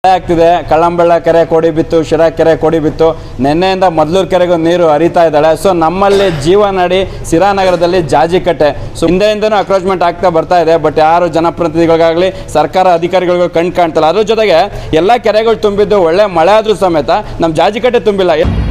ಆಗ್ತಿದೆ ಕಳ್ಳಂಬಳ್ಳ ಕೆರೆ ಕೋಡಿ ಬಿತ್ತು ಶಿರಾ ಕೆರೆ ಕೋಡಿ ಬಿತ್ತು ನಿನ್ನೆಯಿಂದ ಮೊದಲೂರು ಕೆರೆಗೂ ನೀರು ಹರಿತಾ ಇದ್ದಾಳೆ ಸೊ ನಮ್ಮಲ್ಲಿ ಜೀವನಾಡಿ ಸಿರಾ ನಗರದಲ್ಲಿ ಜಾಜಿಕಟ್ಟೆ ಸೊ ಹಿಂದೆಯಿಂದನೂ ಅಕ್ರೋಚ್ಮೆಂಟ್ ಆಗ್ತಾ ಬರ್ತಾ ಇದೆ ಬಟ್ ಯಾರು ಜನಪ್ರತಿನಿಧಿಗಳಿಗಾಗಲಿ ಸರ್ಕಾರ ಅಧಿಕಾರಿಗಳಿಗೂ ಕಣ್ ಕಾಣ್ತಲ್ಲ ಅದ್ರ ಜೊತೆಗೆ ಎಲ್ಲ ಕೆರೆಗಳು ತುಂಬಿದ್ದು ಒಳ್ಳೆ ಮಳೆ ಆದ್ರೂ ಸಮೇತ ನಮ್ಮ ಜಾಜಿಕಟ್ಟೆ ತುಂಬಿಲ್ಲ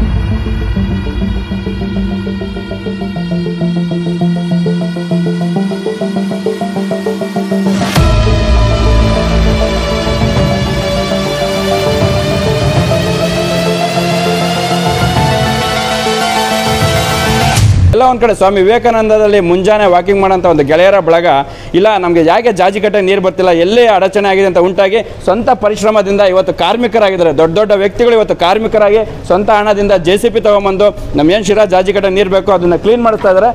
ಎಲ್ಲ ಒಂದು ಕಡೆ ಸ್ವಾಮಿ ವಿವೇಕಾನಂದದಲ್ಲಿ ಮುಂಜಾನೆ ವಾಕಿಂಗ್ ಮಾಡೋಂಥ ಒಂದು ಗೆಳೆಯರ ಬಳಗ ಇಲ್ಲ ನಮಗೆ ಯಾಕೆ ಜಾಜಿಕಟ್ಟೆ ನೀರು ಬರ್ತಿಲ್ಲ ಎಲ್ಲಿ ಅಡಚಣೆ ಆಗಿದೆ ಅಂತ ಉಂಟಾಗಿ ಸ್ವಂತ ಪರಿಶ್ರಮದಿಂದ ಇವತ್ತು ಕಾರ್ಮಿಕರಾಗಿದ್ದಾರೆ ದೊಡ್ಡ ದೊಡ್ಡ ವ್ಯಕ್ತಿಗಳು ಇವತ್ತು ಕಾರ್ಮಿಕರಾಗಿ ಸ್ವಂತ ಹಣದಿಂದ ಜೆ ಸಿ ಪಿ ತೊಗೊಂಬಂದು ನಮ್ಮ ಏನು ಶಿರಾ ಜಾಜಿಕಟ್ಟೆ ನೀರು ಬೇಕು ಅದನ್ನು ಕ್ಲೀನ್ ಮಾಡಿಸ್ತಾ ಇದ್ದಾರೆ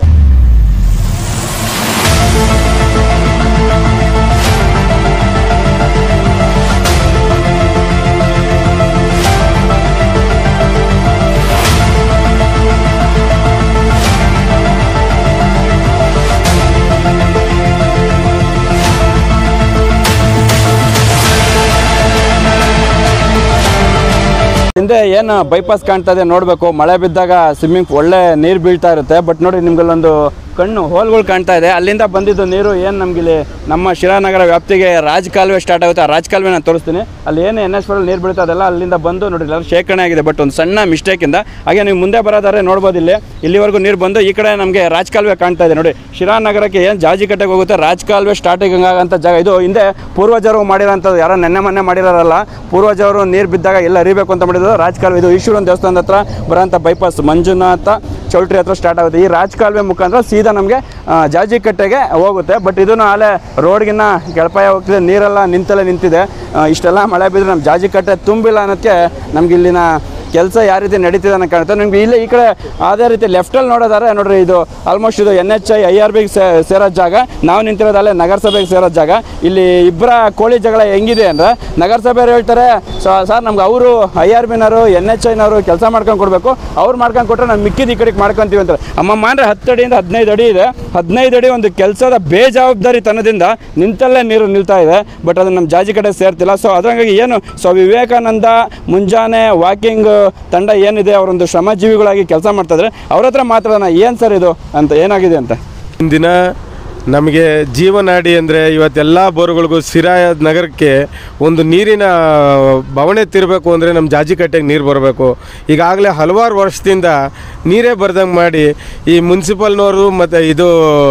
ಹಿಂದೆ ಏನು ಬೈಪಾಸ್ ಕಾಣ್ತಾ ಇದೆ ನೋಡಬೇಕು ಮಳೆ ಬಿದ್ದಾಗ ಸ್ವಿಮ್ಮಿಂಗ್ ಒಳ್ಳೆ ನೀರು ಬೀಳ್ತಾ ಇರುತ್ತೆ ಬಟ್ ನೋಡಿ ನಿಮ್ಗಲ್ಲೊಂದು ಕಣ್ಣು ಹೋಲ್ಗಳು ಕಾಣ್ತಾ ಇದೆ ಅಲ್ಲಿಂದ ಬಂದಿದ್ದು ನೀರು ಏನು ನಮಗಿಲ್ಲಿ ನಮ್ಮ ಶಿರಾನಗರ ವ್ಯಾಪ್ತಿಗೆ ರಾಜ್ ಕಾಲುವೆ ಸ್ಟಾರ್ಟ್ ಆಗುತ್ತೆ ಆ ರಾಜ್ ಕಾಲುವೆ ನಾನು ತೋರಿಸ್ತೀನಿ ಅಲ್ಲಿ ಏನು ಎನ್ ಎಸ್ ನೀರು ಬೀಳ್ತಾ ಇದೆಲ್ಲ ಅಲ್ಲಿಂದ ಬಂದು ನೋಡಿ ಎಲ್ಲರೂ ಶೇಖರಣೆ ಆಗಿದೆ ಬಟ್ ಒಂದು ಸಣ್ಣ ಮಿಸ್ಟೇಕಿಂದ ಹಾಗೆ ನೀವು ಮುಂದೆ ಬರೋದಾದ್ರೆ ನೋಡ್ಬೋದು ಇಲ್ಲಿ ಇಲ್ಲಿವರೆಗೂ ನೀರು ಬಂದು ಈ ಕಡೆ ನಮಗೆ ರಾಜ್ ಕಾಲುವೆ ಕಾಣ್ತಾ ಇದೆ ನೋಡಿ ಶಿರಾನಗರಕ್ಕೆ ಏನು ಜಾಜಿಕಟ್ಟೆಗೆ ಹೋಗುತ್ತೆ ರಾಜ್ ಕಾಲುವೆ ಸ್ಟಾರ್ಟಿಂಗ್ ಆಗಂತ ಜಾಗ ಇದು ಹಿಂದೆ ಪೂರ್ವಜರು ಮಾಡಿರೋಂಥದ್ದು ಯಾರೋ ನೆನ್ನೆ ಮೊನ್ನೆ ಮಾಡಿರೋರಲ್ಲ ಪೂರ್ವಜರು ನೀರು ಬಿದ್ದಾಗ ಎಲ್ಲ ಅರಿಬೇಕು ಅಂತ ಮಾಡಿದ್ರು ರಾಜ್ ಕಾಲುವೆ ಇದು ಈಶ್ವರನ ದೇವಸ್ಥಾನದ ಹತ್ರ ಬರೋಂಥ ಬೈಪಾಸ್ ಮಂಜುನಾಥ ಚೌಲ್ಟ್ರಿ ಹತ್ರ ಸ್ಟಾರ್ಟ್ ಆಗುತ್ತೆ ಈ ರಾಜ್ ಕಾಲುವೆ ಮುಖಾಂತರ ಸೀದಾ ನಮಗೆ ಜಾಜಿಕಟ್ಟೆಗೆ ಹೋಗುತ್ತೆ ಬಟ್ ಇದನ್ನು ಅಲ್ಲೇ ರೋಡ್ಗಿನ್ನ ಕೆಳಪಾಯ ಹೋಗ್ತಿದೆ ನೀರೆಲ್ಲ ನಿಂತಲ್ಲೇ ನಿಂತಿದೆ ಆ, ಇಷ್ಟೆಲ್ಲ ಮಳೆ ಬಿದ್ದರೆ ನಮ್ಮ ಜಾಜಿಕಟ್ಟೆ ತುಂಬಿಲ್ಲ ಅನ್ನೋದಕ್ಕೆ ನಮ್ಗೆ ಇಲ್ಲಿನ ಕೆಲಸ ಯಾವ ರೀತಿ ನಡೀತಿದೆ ಅನ್ನೋ ಕಾಣುತ್ತೆ ನಿಮ್ಗೆ ಇಲ್ಲೇ ಈ ಕಡೆ ಅದೇ ರೀತಿ ಲೆಫ್ಟಲ್ಲಿ ನೋಡೋದಾದ್ರೆ ನೋಡ್ರಿ ಇದು ಆಲ್ಮೋಸ್ಟ್ ಇದು N H I I R ಬಿಗೆ ಸೇರೋ ಜಾಗ ನಾವು ನಿಂತಿರೋದಲ್ಲೇ ನಗರಸಭೆಗೆ ಸೇರೋ ಜಾಗ ಇಲ್ಲಿ ಇಬ್ಬರ ಕೋಳಿ ಜಗಳ ಹೆಂಗಿದೆ ಅಂದರೆ ನಗರಸಭೆಯವ್ರು ಹೇಳ್ತಾರೆ ಸರ್ ನಮ್ಗೆ ಅವರು ಐ ಆರ್ ಬಿನವರು ಎನ್ ಎಚ್ ಐನವರು ಕೆಲಸ ಮಾಡ್ಕೊಂಡು ಕೊಡಬೇಕು ಅವ್ರು ಮಾಡ್ಕೊಂಡು ಕೊಟ್ಟರೆ ನಾವು ಮಿಕ್ಕಿದ ಈ ಕಡೆಗೆ ಮಾಡ್ಕೊಂತೀವಿ ಅಂತಾರೆ ಅಮ್ಮಮ್ಮ ಅಂದರೆ ಹತ್ತು ಅಡಿಯಿಂದ ಹದಿನೈದು ಅಡಿ ಇದೆ ಹದಿನೈದು ಅಡಿ ಒಂದು ಕೆಲಸದ ಬೇಜವಾಬ್ದಾರಿ ತನದಿಂದ ನಿಂತಲ್ಲೇ ನೀರು ನಿಲ್ತಾ ಇದೆ ಬಟ್ ಅದು ನಮ್ಮ ಜಾಜಿ ಕಡೆ ಸೇರ್ತಿಲ್ಲ ಸೊ ಅದರಂಗಾಗಿ ಏನು ಸೊ ವಿವೇಕಾನಂದ ಮುಂಜಾನೆ ವಾಕಿಂಗ್ ತಂಡ ಏನಿದೆ ಅವರೊಂದು ಶ್ರಮಜೀವಿಗಳಾಗಿ ಕೆಲಸ ಮಾಡ್ತಾಯಿದ್ರೆ ಅವ್ರ ಹತ್ರ ಮಾತಾಡೋಣ ಏನು ಸರ್ ಇದು ಅಂತ ಏನಾಗಿದೆ ಅಂತ ದಿನ ನಮಗೆ ಜೀವನಾಡಿ ಅಂದರೆ ಇವತ್ತೆಲ್ಲ ಬೋರ್ಗಳಿಗೂ ಸಿರಾಯ ನಗರಕ್ಕೆ ಒಂದು ನೀರಿನ ಬವಣೆ ತಿರಬೇಕು ಅಂದರೆ ನಮ್ಮ ಜಾಜಿಕಟ್ಟೆಗೆ ನೀರು ಬರಬೇಕು ಈಗಾಗಲೇ ಹಲವಾರು ವರ್ಷದಿಂದ ನೀರೇ ಬರ್ದಂಗೆ ಮಾಡಿ ಈ ಮುನ್ಸಿಪಲ್ನವರು ಮತ್ತು ಇದು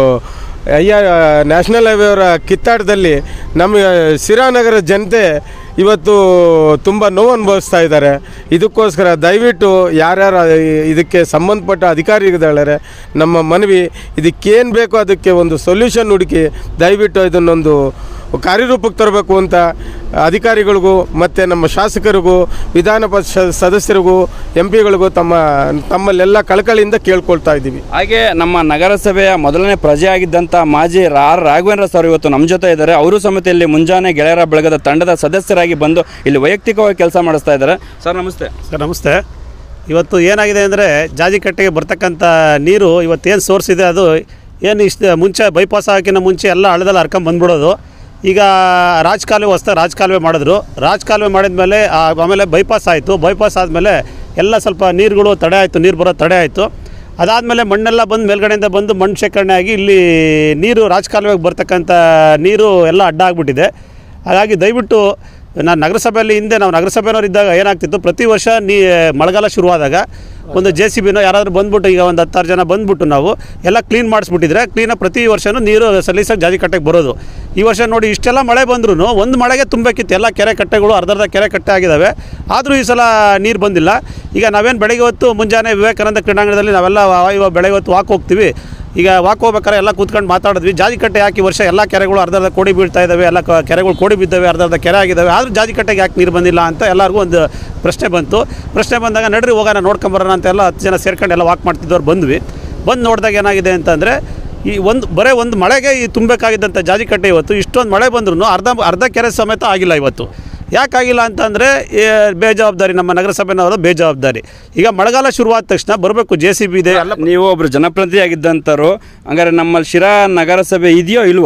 ಅಯ್ಯ ನ್ಯಾಷನಲ್ ಹೈವೇ ಅವರ ಕಿತ್ತಾಟದಲ್ಲಿ ನಮ್ಮ ಸಿರಾನಗರ ಜನತೆ ಇವತ್ತು ತುಂಬ ನೋವು ಅನುಭವಿಸ್ತಾ ಇದ್ದಾರೆ ಇದಕ್ಕೋಸ್ಕರ ದಯವಿಟ್ಟು ಯಾರ್ಯಾರು ಇದಕ್ಕೆ ಸಂಬಂಧಪಟ್ಟ ಅಧಿಕಾರಿಗಳಿದ್ದಾರೆ ನಮ್ಮ ಮನವಿ ಇದಕ್ಕೇನು ಬೇಕೋ ಅದಕ್ಕೆ ಒಂದು ಸೊಲ್ಯೂಷನ್ ಹುಡುಕಿ ದಯವಿಟ್ಟು ಇದನ್ನೊಂದು ಕಾರ್ಯರೂಪಕ್ಕೆ ತರಬೇಕು ಅಂತ ಅಧಿಕಾರಿಗಳಿಗೂ ಮತ್ತು ನಮ್ಮ ಶಾಸಕರಿಗೂ ವಿಧಾನ ಪರಿಷತ್ ಸದಸ್ಯರಿಗೂ ಎಂ ಪಿಗಳಿಗೂ ತಮ್ಮ ತಮ್ಮಲ್ಲೆಲ್ಲ ಕಳಕಳಿಯಿಂದ ಕೇಳ್ಕೊಳ್ತಾ ಇದ್ದೀವಿ ಹಾಗೆ ನಮ್ಮ ನಗರಸಭೆಯ ಮೊದಲನೇ ಪ್ರಜೆ ಆಗಿದ್ದಂಥ ಮಾಜಿ ಆರ್ ರಾಘವೇಂದ್ರ ಸರ್ ಇವತ್ತು ನಮ್ಮ ಜೊತೆ ಇದ್ದಾರೆ ಅವರು ಸಮೇತ ಇಲ್ಲಿ ಮುಂಜಾನೆ ಗೆಳೆಯರ ಬಳಗದ ತಂಡದ ಸದಸ್ಯರಾಗಿ ಬಂದು ಇಲ್ಲಿ ವೈಯಕ್ತಿಕವಾಗಿ ಕೆಲಸ ಮಾಡಿಸ್ತಾ ಇದ್ದಾರೆ ಸರ್ ನಮಸ್ತೆ ಸರ್ ನಮಸ್ತೆ ಇವತ್ತು ಏನಾಗಿದೆ ಅಂದರೆ ಜಾಜಿಕಟ್ಟೆಗೆ ಬರ್ತಕ್ಕಂಥ ನೀರು ಇವತ್ತೇನು ಸೋರ್ಸ್ ಇದೆ ಅದು ಏನು ಇಷ್ಟು ಮುಂಚೆ ಬೈಪಾಸ್ ಹಾಕಿನ ಮುಂಚೆ ಎಲ್ಲ ಹಳ್ಳದಲ್ಲಿ ಹರ್ಕೊಂಡ್ ಬಂದ್ಬಿಡೋದು ಈಗ ರಾಜ್ ಕಾಲುವೆ ಹೊಸ್ದಾಗಿ ರಾಜ್ ಕಾಲುವೆ ಮಾಡಿದ್ರು ರಾಜ್ ಕಾಲುವೆ ಮಾಡಿದ್ಮೇಲೆ ಆ- ಆಮೇಲೆ ಬೈಪಾಸ್ ಆಯಿತು ಬೈಪಾಸ್ ಆದಮೇಲೆ ಎಲ್ಲ ಸ್ವಲ್ಪ ನೀರುಗಳು ತಡೆ ಆಯಿತು ನೀರು ಬರೋದು ತಡೆ ಆಯಿತು ಅದಾದಮೇಲೆ ಮಣ್ಣೆಲ್ಲ ಬಂದು ಮೇಲ್ಗಡೆಯಿಂದ ಬಂದು ಮಣ್ಣು ಶೇಖರಣೆ ಆಗಿ ಇಲ್ಲಿ ನೀರು ರಾಜ್ ಕಾಲುವೆಗೆ ಬರ್ತಕ್ಕಂಥ ನೀರು ಎಲ್ಲ ಅಡ್ಡ ಆಗಿಬಿಟ್ಟಿದೆ ಹಾಗಾಗಿ ದಯವಿಟ್ಟು ನಾನು ನಗರಸಭೆಯಲ್ಲಿ ಹಿಂದೆ ನಾವು ನಗರಸಭೆನವ್ರು ಇದ್ದಾಗ ಏನಾಗ್ತಿತ್ತು ಪ್ರತಿ ವರ್ಷ ನೀ ಮಳೆಗಾಲ ಶುರುವಾದಾಗ ಒಂದು ಜೆ ಸಿ ಬಿನೋ ಯಾರಾದರೂ ಬಂದ್ಬಿಟ್ಟು ಈಗ ಒಂದು ಹತ್ತಾರು ಜನ ಬಂದ್ಬಿಟ್ಟು ನಾವು ಎಲ್ಲ ಕ್ಲೀನ್ ಮಾಡಿಸ್ಬಿಟ್ಟಿದ್ರೆ ಕ್ಲೀನಾಗಿ ಪ್ರತಿ ವರ್ಷವೂ ನೀರು ಸಲೀಸಾಗಿ ಜಾಜಿ ಕಟ್ಟೆಗೆ ಬರೋದು ಈ ವರ್ಷ ನೋಡಿ ಇಷ್ಟೆಲ್ಲ ಮಳೆ ಬಂದ್ರೂ ಒಂದು ಮಳೆಗೆ ತುಂಬಬೇಕಿತ್ತು ಎಲ್ಲ ಕೆರೆ ಕಟ್ಟೆಗಳು ಅರ್ಧರ್ಧ ಕೆರೆ ಕಟ್ಟೆ ಆಗಿದ್ದಾವೆ ಆದರೂ ಈ ಸಲ ನೀರು ಬಂದಿಲ್ಲ ಈಗ ನಾವೇನು ಬೆಳಗ್ಗೆ ಹೊತ್ತು ಮುಂಜಾನೆ ವಿವೇಕಾನಂದ ಕ್ರೀಡಾಂಗಣದಲ್ಲಿ ನಾವೆಲ್ಲ ಇವಾಗ ಬೆಳಗ್ಗೆ ಹೊತ್ತು ವಾಕ್ ಹೋಗ್ತೀವಿ ಈಗ ವಾಕ್ ಹೋಗ್ಬೇಕಾದ್ರೆ ಎಲ್ಲ ಕೂತ್ಕೊಂಡು ಮಾತಾಡಿದ್ವಿ ಜಾಜಿಕಟ್ಟೆ ಹಾಕಿ ವರ್ಷ ಎಲ್ಲ ಕೆರೆಗಳು ಅರ್ಧರ್ಧ ಕೋಡಿ ಬೀಳ್ತಾ ಇದ್ದಾವೆ ಎಲ್ಲ ಕ- ಕೆರೆಗಳು ಕೋಡಿ ಬಿದ್ದಾವೆ ಅರ್ಧರ್ಧ ಕೆರೆ ಆಗಿದ್ದಾವೆ ಆದರೂ ಜಾಜಿಕಟ್ಟೆಗೆ ಯಾಕೆ ನೀರು ಬಂದಿಲ್ಲ ಅಂತ ಎಲ್ಲರಿಗೂ ಒಂದು ಪ್ರಶ್ನೆ ಬಂತು ಪ್ರಶ್ನೆ ಬಂದಾಗ ನಡ್ರಿ ಹೋಗೋಣ ನೋಡ್ಕೊಂಬರೋಣ ಅಂತ ಎಲ್ಲ ಹತ್ತು ಜನ ಸೇರ್ಕೊಂಡು ಎಲ್ಲ ವಾಕ್ ಮಾಡ್ತಿದ್ದವ್ರು ಬಂದ್ವಿ ಬಂದು ನೋಡಿದಾಗ ಏನಾಗಿದೆ ಅಂತಂದರೆ ಈ ಒಂದು ಬರೀ ಒಂದು ಮಳೆಗೆ ಈ ತುಂಬಬೇಕಾಗಿದ್ದಂಥ ಜಾಜಿಕಟ್ಟೆ ಇವತ್ತು ಇಷ್ಟೊಂದು ಮಳೆ ಬಂದ್ರೂ ಅರ್ಧ ಅರ್ಧ ಕೆರೆ ಸಮೇತ ಆಗಿಲ್ಲ ಇವತ್ತು ಯಾಕಾಗಿಲ್ಲ ಅಂತಂದರೆ ಬೇಜವಾಬ್ದಾರಿ ನಮ್ಮ ನಗರಸಭೆನವರ ಬೇಜವಾಬ್ದಾರಿ ಈಗ ಮಳೆಗಾಲ ಶುರುವಾದ ತಕ್ಷಣ ಬರಬೇಕು ಜೆ ಸಿ ಬಿ ಇದೆ ಎಲ್ಲ ನೀವು ಒಬ್ರು ಜನಪ್ರತಿನಿಧಿ ಆಗಿದ್ದಂಥವ್ರು ಹಂಗಾರೆ ನಮ್ಮಲ್ಲಿ ಶಿರಾ ನಗರಸಭೆ ಇದೆಯೋ ಇಲ್ವೋ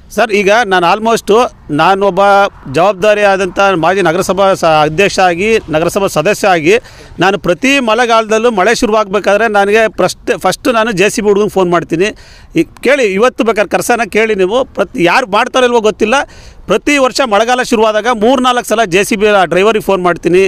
ಸರ್ ಈಗ ನಾನು ಆಲ್ಮೋಸ್ಟು ನಾನೊಬ್ಬ ಜವಾಬ್ದಾರಿ ಆದಂಥ ಮಾಜಿ ನಗರಸಭಾ ಸ ಅಧ್ಯಕ್ಷ ಆಗಿ ನಗರಸಭಾ ಸದಸ್ಯ ಆಗಿ ನಾನು ಪ್ರತಿ ಮಳೆಗಾಲದಲ್ಲೂ ಮಳೆ ಶುರುವಾಗಬೇಕಾದ್ರೆ ನನಗೆ ಫಸ್ಟ್ ಫಸ್ಟು ನಾನು ಜೆ ಸಿ ಬಿ ಹುಡುಗಂಗೆ ಫೋನ್ ಮಾಡ್ತೀನಿ ಈಗ ಕೇಳಿ ಇವತ್ತು ಬೇಕಾದ್ರೆ ಕರ್ಸನ ಕೇಳಿ ನೀವು ಪ್ರತಿ ಯಾರು ಮಾಡ್ತಾರೋ ಇಲ್ವೋ ಗೊತ್ತಿಲ್ಲ ಪ್ರತಿ ವರ್ಷ ಮಳೆಗಾಲ ಶುರುವಾದಾಗ ಮೂರು ನಾಲ್ಕು ಸಲ ಜೆ ಸಿ ಬಿ ಡ್ರೈವರಿಗೆ ಫೋನ್ ಮಾಡ್ತೀನಿ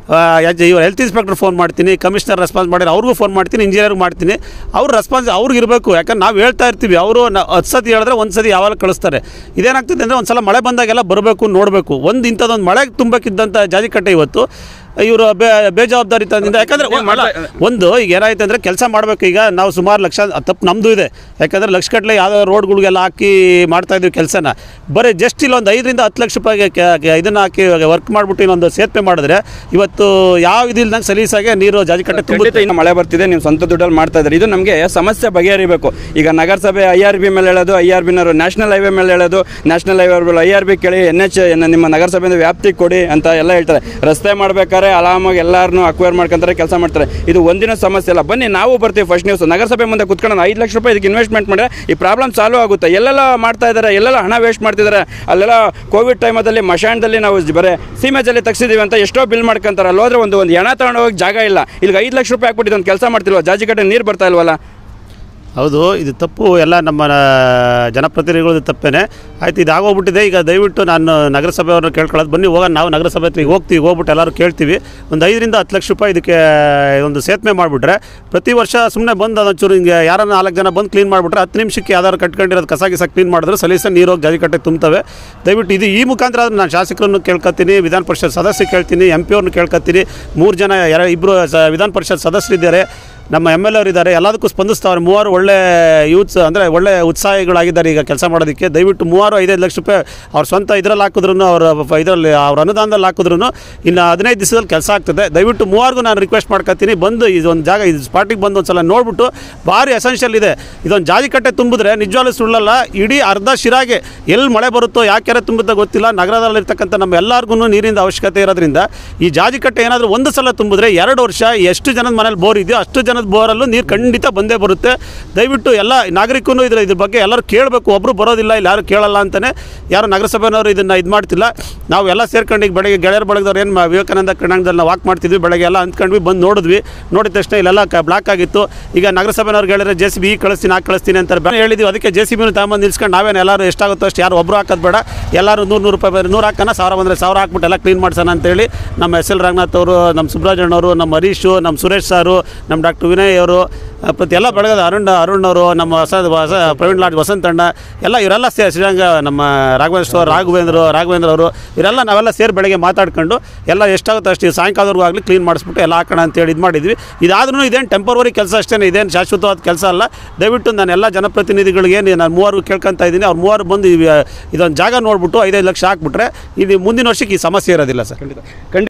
ಇವ್ರು ಹೆಲ್ತ್ ಇನ್ಸ್ಪೆಕ್ಟರ್ ಫೋನ್ ಮಾಡ್ತೀನಿ ಕಮಿಷನರ್ ರೆಸ್ಪಾನ್ಸ್ ಮಾಡಿದ್ರೆ ಅವ್ರಿಗೂ ಫೋನ್ ಮಾಡ್ತೀನಿ ಇಂಜಿನಿಯರ್ಗೆ ಮಾಡ್ತೀನಿ ಅವ್ರು ರೆಸ್ಪಾನ್ಸ್ ಅವ್ರಿಗೆ ಇರಬೇಕು ಯಾಕಂದ್ರೆ ನಾವು ಹೇಳ್ತಾ ಇರ್ತೀವಿ ಅವರು ಹತ್ತು ಸತಿ ಹೇಳಿದ್ರೆ ಒಂದು ಸತಿ ಯಾವಾಗ ಕಳಿಸ್ತಾರೆ ಇದೇನಾಗ್ತದೆ ಅಂದರೆ ಒಂದು ಸಲ ಮಳೆ ಬಂದಾಗೆಲ್ಲ ಬರಬೇಕು ನೋಡಬೇಕು ಒಂದು ಇಂಥದ್ದೊಂದು ಮಳೆ ತುಂಬಕ್ಕಿದ್ದಂಥ ಜಾಜಿಕಟ್ಟೆ ಇವತ್ತು ಇವರು ಬೇ ಬೇಜವಾಬ್ದಾರಿತನದಿಂದ ಯಾಕಂದರೆ ಒಂದು ಈಗ ಏನಾಯ್ತು ಅಂದರೆ ಕೆಲಸ ಮಾಡಬೇಕು ಈಗ ನಾವು ಸುಮಾರು ಲಕ್ಷ ತಪ್ಪು ನಮ್ಮದು ಇದೆ ಯಾಕಂದರೆ ಲಕ್ಷಗಟ್ಟಲೆ ಯಾವುದೋ ರೋಡ್ಗಳಿಗೆಲ್ಲ ಹಾಕಿ ಮಾಡ್ತಾ ಇದ್ವಿ ಕೆಲಸನ ಬರೀ ಜಸ್ಟ್ ಇಲ್ಲೊಂದು ಐದರಿಂದ ಹತ್ತು ಲಕ್ಷ ರೂಪಾಯಿಗೆ ಇದನ್ನು ಹಾಕಿ ವರ್ಕ್ ಮಾಡಿಬಿಟ್ಟು ಇನ್ನೊಂದು ಸೇತುವೆ ಮಾಡಿದ್ರೆ ಇವತ್ತು ಯಾವ ಇದಿಲ್ದಂಗೆ ಸಲೀಸಾಗೆ ನೀರು ಜಾಜಿಕಟ್ಟೆ ತುಂಬ ಖಂಡಿತ ಇನ್ನು ಮಳೆ ಬರ್ತಿದೆ ನೀವು ಸ್ವಂತ ದುಡ್ಡಲ್ಲಿ ಮಾಡ್ತಾ ಇದ್ದಾರೆ ಇದು ನಮಗೆ ಸಮಸ್ಯೆ ಬಗೆಹರಿಬೇಕು ಈಗ ನಗರಸಭೆ ಐ ಆರ್ ಬಿ ಮೇಲೆ ಹೇಳೋದು ಐ ಆರ್ ಬಿನವರು ನ್ಯಾಷನಲ್ ಹೈವೇ ಮೇಲೆ ಹೇಳೋದು national highway I R B ಕೇಳಿ ಎನ್ ಎಚ್ ನಿಮ್ಮ ನಗರಸಭೆಯಿಂದ ವ್ಯಾಪ್ತಿಗೆ ಕೊಡಿ ಅಂತ ಎಲ್ಲ ಹೇಳ್ತಾರೆ ರಸ್ತೆ ಮಾಡ್ಬೇಕಾದ್ರೆ ಆರಾಮಾಗಿ ಎಲ್ಲಾರನ್ನೂ ಅಕ್ವೈರ್ ಮಾಡ್ಕೊಂತಾರೆ ಕೆಲಸ ಮಾಡ್ತಾರೆ ಇದು ಒಂದಿನ ಸಮಸ್ಯೆ ಅಲ್ಲ ಬನ್ನಿ ನಾವು ಬರ್ತೀವಿ ಫಸ್ಟ್ ನ್ಯೂಸ್ ನಗರಸಭೆ ಮುಂದೆ ಕುತ್ಕೊಂಡು ಐದು ಲಕ್ಷ ರೂಪಾಯಿ ಇದಕ್ಕೆ ಇನ್ವೆಸ್ಟ್ಮೆಂಟ್ ಮಾಡಿದ್ರೆ ಈ ಪ್ರಾಬ್ಲಮ್ ಸಾಲ್ವ್ ಆಗುತ್ತೆ ಎಲ್ಲೆಲ್ಲ ಮಾಡ್ತಾ ಇದ್ದಾರೆ ಎಲ್ಲೆಲ್ಲ ಹಣ ವೇಸ್ಟ್ ಮಾಡ್ತಿದ್ದಾರೆ ಅಲ್ಲೆಲ್ಲ ಕೋವಿಡ್ ಟೈಮಲ್ಲಿ ಮಶಾಣದಲ್ಲಿ ನಾವು ಜ- ಬರೀ ಸೀಮೆಜಲ್ಲಿ ತೆಗ್ಸಿದೀವಿ ಅಂತ ಎಷ್ಟೋ ಬಿಲ್ ಮಾಡ್ಕೊಂತಾರೆ ಅಲ್ಲಿ ಹೋದ್ರೆ ಒಂದು ಒಂದು ಹೆಣ ತಗೊಂಡು ಹೋಗಿ ಜಾಗ ಇಲ್ಲ ಇಲ್ಲಿಗೆ ಐದು ಲಕ್ಷ ರೂಪಾಯಿ ಹಾಕ್ಬಿಟ್ಟು ಒಂದು ಕೆಲಸ ಮಾಡ್ತಿಲ್ವ ಜಾಜಿಕಟ್ಟೆ ನೀರು ಬರ್ತಾ ಇಲ್ವಲ್ಲ ಹೌದು ಇದು ತಪ್ಪು ಎಲ್ಲ ನಮ್ಮ ಜನಪ್ರತಿನಿಧಿಗಳದ್ದು ತಪ್ಪೇನೆ ಆಯ್ತು ಇದು ಆಗೋಗ್ಬಿಟ್ಟಿದೆ ಈಗ ದಯವಿಟ್ಟು ನಾನು ನಗರಸಭೆಯವ್ರನ್ನ ಕೇಳ್ಕೊಳ್ಳೋದು ಬನ್ನಿ ಹೋಗೋಣ ನಾವು ನಗರಸಭೆ ಹತ್ರ ಈಗ ಹೋಗ್ತೀವಿ ಹೋಗ್ಬಿಟ್ಟು ಎಲ್ಲರೂ ಕೇಳ್ತೀವಿ ಒಂದು ಐದರಿಂದ ಹತ್ತು ಲಕ್ಷ ರೂಪಾಯಿ ಇದಕ್ಕೆ ಒಂದು ಸೇತುವೆ ಮಾಡಿಬಿಟ್ರೆ ಪ್ರತಿ ವರ್ಷ ಸುಮ್ಮನೆ ಬಂದು ಅದೊಂಚೂರು ಹಿಂಗೆ ಯಾರನ್ನ ನಾಲ್ಕು ಜನ ಬಂದು ಕ್ಲೀನ್ ಮಾಡಿಬಿಟ್ರೆ ಹತ್ತು ನಿಮಿಷಕ್ಕೆ ಯಾವ್ದಾದ್ರು ಕಟ್ಕೊಂಡಿರೋದು ಕಸ ಗಿಸ ಕ್ಲೀನ್ ಮಾಡಿದ್ರೆ ಸಲೀಸ ನೀರು ಹೋಗಿ ಜಾಜಿಕಟ್ಟೆ ತುಂಬ್ತವೆ ದಯವಿಟ್ಟು ಇದು ಈ ಮುಖಾಂತರ ಆದ್ರೆ ನಾನು ಶಾಸಕರನ್ನು ಕೇಳ್ಕೊತೀನಿ ವಿಧಾನ ಪರಿಷತ್ ಸದಸ್ಯ ಕೇಳ್ತೀನಿ ಎಂ ಪಿ ಅವ್ರನ್ನ ಕೇಳ್ಕೊತೀನಿ ಮೂರು ಜನ ಯಾರ ಇಬ್ಬರು ಸ ವಿಧಾನ ಪರಿಷತ್ ಸದಸ್ಯರಿದ್ದಾರೆ ನಮ್ಮ ಎಮ್ ಎಲ್ ಅವರಿದ್ದಾರೆ ಎಲ್ಲದಕ್ಕೂ ಸ್ಪಂದಿಸ್ತಾವ್ರೆ ಮೂವರು ಒಳ್ಳೆ ಯೂತ್ಸ್ ಅಂದರೆ ಒಳ್ಳೆ ಉತ್ಸಾಹಿಗಳಾಗಿದ್ದಾರೆ ಈಗ ಕೆಲಸ ಮಾಡೋದಕ್ಕೆ ದಯವಿಟ್ಟು ಮೂವರು ಐದೈದು ಲಕ್ಷ ರೂಪಾಯಿ ಅವ್ರ ಸ್ವಂತ ಇದರಲ್ಲಿ ಹಾಕಿದ್ರು ಅವ್ರ ಇದರಲ್ಲಿ ಅವ್ರ ಅನುದಾನದಲ್ಲಿ ಹಾಕಿದ್ರು ಇನ್ನು ಹದಿನೈದು ದಿವಸದಲ್ಲಿ ಕೆಲಸ ಆಗ್ತದೆ ದಯವಿಟ್ಟು ಮೂವರಿಗೂ ನಾನು ರಿಕ್ವೆಸ್ಟ್ ಮಾಡ್ಕೊತೀನಿ ಬಂದು ಇದೊಂದು ಜಾಗ ಇದು ಸ್ಪಾಟಿಗೆ ಬಂದು ಒಂದು ಸಲ ನೋಡ್ಬಿಟ್ಟು ಭಾರಿ ಎಸೆನ್ಷಿಯಲ್ ಇದೆ ಇದೊಂದು ಜಾಜಿಕಟ್ಟೆ ತುಂಬಿದ್ರೆ ನಿಜವಾಗ್ಲೂ ಸುಳ್ಳಲ್ಲ ಇಡೀ ಅರ್ಧ ಶಿರಾಗೆ ಎಲ್ಲಿ ಮಳೆ ಬರುತ್ತೋ ಯಾಕೆ ಕೆರೆ ತುಂಬುತ್ತೋ ಗೊತ್ತಿಲ್ಲ ನಗರದಲ್ಲಿರ್ತಕ್ಕಂಥ ನಮ್ಮ ಎಲ್ಲರಿಗೂ ನೀರಿನ ಅವಶ್ಯಕತೆ ಇರೋದ್ರಿಂದ ಈ ಜಾಜಿಕಟ್ಟೆ ಏನಾದರೂ ಒಂದು ಸಲ ತುಂಬಿದ್ರೆ ಎರಡು ವರ್ಷ ಎಷ್ಟು ಜನದ ಮನೇಲಿ ಬೋರ್ ಇದೆಯೋ ಅಷ್ಟು ಜನದ ಬೋರಲ್ಲೂ ನೀರು ಖಂಡಿತ ಬಂದೇ ಬರುತ್ತೆ ದಯವಿಟ್ಟು ಎಲ್ಲ ನಾಗರಿಕರು ಇದ್ರ ಇದ್ರ ಬಗ್ಗೆ ಎಲ್ಲರೂ ಕೇಳಬೇಕು ಒಬ್ಬರು ಬರೋದಿಲ್ಲ ಇಲ್ಲಿ ಯಾರು ಕೇಳಲ್ಲ ಅಂತಲೇ ಯಾರು ನಗರಸಭೆನವರು ಇದನ್ನು ಇದು ಮಾಡ್ತಿಲ್ಲ ನಾವು ಎಲ್ಲ ಸೇರ್ಕೊಂಡು ಈಗ ಬೆಳಗ್ಗೆ ಗೆಳೆಯರ ಬಳಗದವ್ರು ಏನು ವಿವೇಕಾನಂದ ಕ್ರೀಡಾಂಗಣದಲ್ಲಿ ನಾವು ವಾಕ್ ಮಾಡ್ತಿದ್ವಿ ಬೆಳಗ್ಗೆ ಎಲ್ಲ ಅಂದ್ಕೊಂಡ್ವಿ ಬಂದು ನೋಡಿದ್ವಿ ನೋಡಿದ ತಕ್ಷಣ ಇಲ್ಲೆಲ್ಲ ಕ ಬ್ಲಾಕ್ ಆಗಿತ್ತು ಈಗ ನಗರಸಭೆನವ್ರು ಹೇಳಿದ್ರೆ ಜೆ ಸಿ ಬಿ ಈಗ ಕಳಿಸ್ತೀನಿ ಆ ಕಳಿಸ್ತೀನಿ ಅಂತಾರೆ ಬೇರೆ ಹೇಳಿದ್ವಿ ಅದಕ್ಕೆ ಜೆ ಸಿ ಬಿನ ತಗೊಂಬಂದು ನಿಲ್ಸ್ಕೊಂಡು ನಾವೇನು ಎಲ್ಲರೂ ಎಷ್ಟಾಗುತ್ತೋ ಅಷ್ಟು ಯಾರು ಒಬ್ಬರು ಹಾಕೋದು ಬೇಡ ಎಲ್ಲರೂ ನೂರು ನೂರು ರೂಪಾಯಿ ಬೇರೆ ನೂರು ಹಾಕೋಣ ಸಾವಿರ ಬಂದರೆ ಸಾವಿರ ಹಾಕ್ಬಿಟ್ಟು ಎಲ್ಲ ಕ್ಲೀನ್ ಮಾಡ್ಸೋಣ ಅಂತೇಳಿ ನಮ್ಮ ಎಸ್ ಎಲ್ ರಂಗನಾಥ್ ಅವರು ನಮ್ಮ ಸುಬ್ರಾಜಣ್ಣವರು ನಮ್ಮ ಹರೀಶು ನಮ್ಮ ಸುರೇಶ್ ಸಾರು ನಮ್ಮ ಡಾಕ್ಟರ್ ವಿನಯ್ ಅವರು ಆ, ಪ್ರತಿ ಎಲ್ಲ ಬೆಳಗದ ಅರುಣ್ ಅರುಣ್ ಅವರು ನಮ್ಮ ಹೊಸ ಹೊಸ ಪ್ರವೀಣ್ ಲಾಡ್ ವಸಂತಣ್ಣ ಎಲ್ಲ ಇವರೆಲ್ಲ ಸೇ ಶ್ರೀರಂಗ ನಮ್ಮ ರಾಘವೇಂದ್ರ ರಾಘವೇಂದ್ರ ರಾಘವೇಂದ್ರ ಅವರು ಇವರೆಲ್ಲ ನಾವೆಲ್ಲ ಸೇರಿ ಬೆಳಗ್ಗೆ ಮಾತಾಡ್ಕೊಂಡು ಎಲ್ಲ ಎಷ್ಟಾಗುತ್ತೋ ಅಷ್ಟು ಸಾಯಂಕಾಲದವರೆಗೂ ಆಗಲಿ ಕ್ಲೀನ್ ಮಾಡಿಸ್ಬಿಟ್ಟು ಎಲ್ಲ ಹಾಕೋಣ ಅಂತೇಳಿ ಇದು ಮಾಡಿದ್ವಿ ಇದಾದ್ರೂ ಇದೇನು ಟೆಂಪರವರಿ ಕೆಲಸ ಅಷ್ಟೇ ಇದೇನು ಶಾಶ್ವತವಾದ ಕೆಲಸ ಅಲ್ಲ ದಯವಿಟ್ಟು ನಾನು ಎಲ್ಲ ಜನಪ್ರತಿನಿಧಿಗಳಿಗೆ ಏನು ನಾನು ಮೂವರು ಕೇಳ್ಕೊತಾ ಇದ್ದೀನಿ ಅವ್ರು ಮೂವರು ಬಂದು ಇವ್- ಇದೊಂದು ಜಾಗ ನೋಡ್ಬಿಟ್ಟು ಐದೈದು ಲಕ್ಷ ಹಾಕ್ಬಿಟ್ರೆ ಇದು ಮುಂದಿನ ವರ್ಷಕ್ಕೆ ಈ ಸಮಸ್ಯೆ ಇರೋದಿಲ್ಲ ಸರ್ ಖಂಡಿತ ಖಂಡಿತ